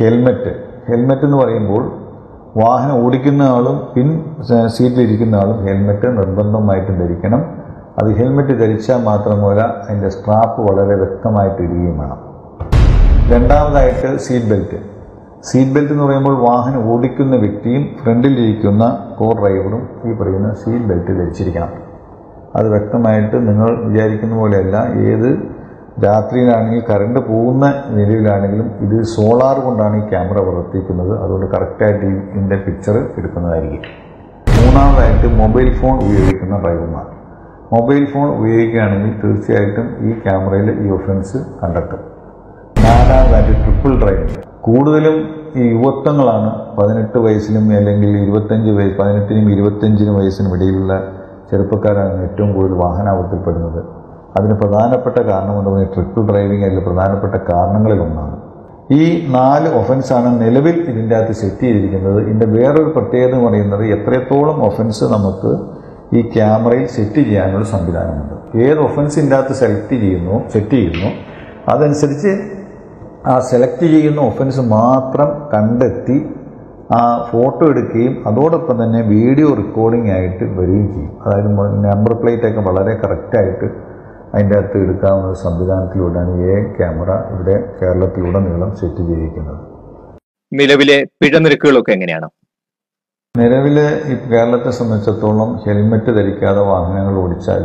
helmet helmet എന്ന് പറയുമ്പോൾ വാഹനം ഓടിക്കുന്ന ആളും പിൻ സീറ്റിലിരിക്കുന്ന ആളും ഹെൽമെറ്റ് നിർബന്ധമായിട്ടും ധരിക്കണം അത് ഹെൽമെറ്റ് ധരിച്ചാൽ മാത്രമല്ല അതിൻ്റെ സ്ട്രാപ്പ് വളരെ വ്യക്തമായിട്ട് ഇടുകയും വേണം രണ്ടാമതായിട്ട് സീറ്റ് ബെൽറ്റ് സീറ്റ് ബെൽറ്റ് എന്ന് പറയുമ്പോൾ വാഹനം ഓടിക്കുന്ന വ്യക്തിയും ഫ്രണ്ടിലിരിക്കുന്ന കോ ഡ്രൈവറും ഈ പറയുന്ന സീറ്റ് ബെൽറ്റ് ധരിച്ചിരിക്കണം അത് വ്യക്തമായിട്ട് നിങ്ങൾ വിചാരിക്കുന്ന പോലെയല്ല ഏത് രാത്രിയിലാണെങ്കിൽ കറണ്ട് പോകുന്ന നിലയിലാണെങ്കിലും ഇത് സോളാർ കൊണ്ടാണ് ഈ ക്യാമറ പ്രവർത്തിക്കുന്നത് അതുകൊണ്ട് കറക്റ്റായിട്ട് ഈ ഇതിൻ്റെ പിക്ചർ എടുക്കുന്നതായിരിക്കും മൂന്നാമതായിട്ട് മൊബൈൽ ഫോൺ ഉപയോഗിക്കുന്ന ഡ്രൈവർമാർ മൊബൈൽ ഫോൺ ഉപയോഗിക്കുകയാണെങ്കിൽ തീർച്ചയായിട്ടും ഈ ക്യാമറയിൽ ഈ ഒഫൻസ് കണ്ടെത്തും നാലാമതായിട്ട് ട്രിപ്പിൾ ഡ്രൈവിംഗ് കൂടുതലും ഈ യുവത്വങ്ങളാണ് പതിനെട്ട് വയസ്സിലും അല്ലെങ്കിൽ ഇരുപത്തഞ്ച് വയസ്സ് പതിനെട്ടിനും ഇരുപത്തഞ്ചിനും വയസ്സിനും ഇടയിലുള്ള ചെറുപ്പക്കാരാണ് ഏറ്റവും കൂടുതൽ വാഹനാപത്തിൽപ്പെടുന്നത് അതിന് പ്രധാനപ്പെട്ട കാരണം എന്ന് പറയുന്നത് ട്രിപ്പിൾ ഡ്രൈവിംഗ് അതിൽ പ്രധാനപ്പെട്ട കാരണങ്ങളിൽ ഒന്നാണ് ഈ നാല് ഒഫൻസാണ് നിലവിൽ ഇതിൻ്റെ അകത്ത് സെറ്റ് ചെയ്തിരിക്കുന്നത് ഇതിൻ്റെ വേറൊരു പ്രത്യേകത എന്ന് പറയുന്നത് എത്രത്തോളം ഒഫൻസ് നമുക്ക് ഈ ക്യാമറയിൽ സെറ്റ് ചെയ്യാനുള്ള സംവിധാനമുണ്ട് ഏത് ഒഫൻസിൻ്റെ അകത്ത് സെലക്ട് ചെയ്യുന്നു സെറ്റ് ചെയ്യുന്നു അതനുസരിച്ച് ആ സെലക്ട് ചെയ്യുന്ന ഒഫൻസ് മാത്രം കണ്ടെത്തി ആ ഫോട്ടോ എടുക്കുകയും അതോടൊപ്പം തന്നെ വീഡിയോ റെക്കോർഡിംഗ് ആയിട്ട് വരികയും ചെയ്യും അതായത് നമ്പർ പ്ലേറ്റ് ഒക്കെ വളരെ കറക്റ്റായിട്ട് അതിൻ്റെ അകത്ത് എടുക്കാവുന്ന ഒരു സംവിധാനത്തിലൂടെയാണ് എ ക്യാമറ ഇവിടെ കേരളത്തിലുടനീളം സെറ്റ് ചെയ്തിരിക്കുന്നത് നിലവിലെ പിഴ നിരക്കുകളൊക്കെ എങ്ങനെയാണ് നിലവിൽ ഈ കേരളത്തെ സംബന്ധിച്ചിടത്തോളം ഹെൽമെറ്റ് ധരിക്കാതെ വാഹനങ്ങൾ ഓടിച്ചാൽ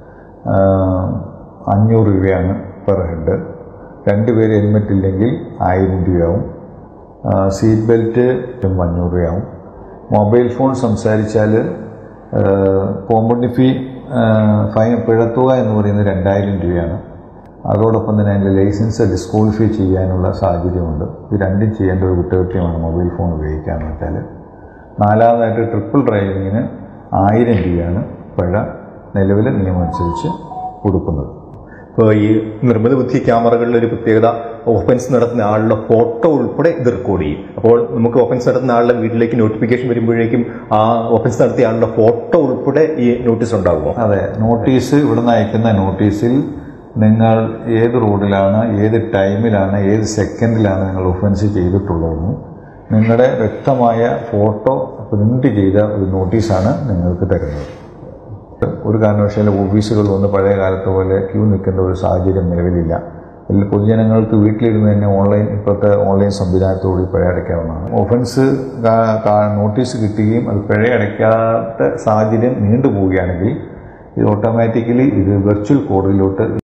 അഞ്ഞൂറ് രൂപയാണ് പെർ ഹെഡ് രണ്ടുപേര് ഹെൽമെറ്റ് ഇല്ലെങ്കിൽ ആയിരം രൂപയാവും ആ, സീറ്റ് ബെൽറ്റ് അഞ്ഞൂറ് രൂപയാവും മൊബൈൽ ഫോൺ സംസാരിച്ചാൽ കോമ്പൗണ്ട് ഫീ ഫൈൻ പിഴത്തുക എന്ന് പറയുന്നത് രണ്ടായിരം രൂപയാണ് അതോടൊപ്പം തന്നെ അതിൻ്റെ ലൈസൻസ് ഡിസ്ക്വാളിഫൈ ചെയ്യാനുള്ള സാഹചര്യമുണ്ട് ഇത് രണ്ടും ചെയ്യേണ്ട ഒരു കുറ്റകൃത്യമാണ് മൊബൈൽ ഫോൺ ഉപയോഗിക്കുക എന്ന് വെച്ചാൽ നാലാമതായിട്ട് ട്രിപ്പിൾ ഡ്രൈവിങ്ങിന് ആയിരം രൂപയാണ് പിഴ നിലവിലെ നിയമം അനുസരിച്ച് കൊടുക്കുന്നത് ഇപ്പോൾ ഈ നിർമ്മിത ബുദ്ധി ക്യാമറകളിൽ ഒരു പ്രത്യേകത ഓഫൻസ് നടത്തുന്ന ആളുടെ ഫോട്ടോ ഉൾപ്പെടെ ഇത് റെക്കോർഡ് ചെയ്യും അപ്പോൾ നമുക്ക് ഓഫൻസ് നടത്തുന്ന ആളുടെ വീട്ടിലേക്ക് നോട്ടിഫിക്കേഷൻ വരുമ്പോഴേക്കും ആ ഓഫൻസ് നടത്തിയ ആളുടെ ഫോട്ടോ ഉൾപ്പെടെ ഈ നോട്ടീസ് ഉണ്ടാകുമോ അതെ നോട്ടീസ് ഇവിടുന്ന് അയക്കുന്ന നോട്ടീസിൽ നിങ്ങൾ ഏത് റോഡിലാണ് ഏത് ടൈമിലാണ് ഏത് സെക്കൻഡിലാണ് നിങ്ങൾ ഒഫൻസ് ചെയ്തിട്ടുള്ളതെന്നും നിങ്ങളുടെ വ്യക്തമായ ഫോട്ടോ പ്രിന്റ് ചെയ്ത ഒരു നോട്ടീസാണ് നിങ്ങൾക്ക് തരുന്നത് ഒരു കാരണവശാലും ഓഫീസുകളിൽ ഒന്ന് പഴയ കാലത്തെ പോലെ ക്യൂ നിൽക്കേണ്ട ഒരു സാഹചര്യം നിലവിലില്ല എല്ലാ പൊതുജനങ്ങൾക്ക് വീട്ടിലിരുന്ന് തന്നെ ഓൺലൈൻ ഇപ്പോഴത്തെ ഓൺലൈൻ സംവിധാനത്തോടുകൂടി പിഴ അടയ്ക്കാവുന്നതാണ് ഒഫൻസ് കാ- കാ- നോട്ടീസ് കിട്ടുകയും അത് പിഴ അടയ്ക്കാത്ത സാഹചര്യം നീണ്ടുപോവുകയാണെങ്കിൽ ഇത് ഓട്ടോമാറ്റിക്കലി ഇത് വെർച്വൽ കോഡിലോട്ട്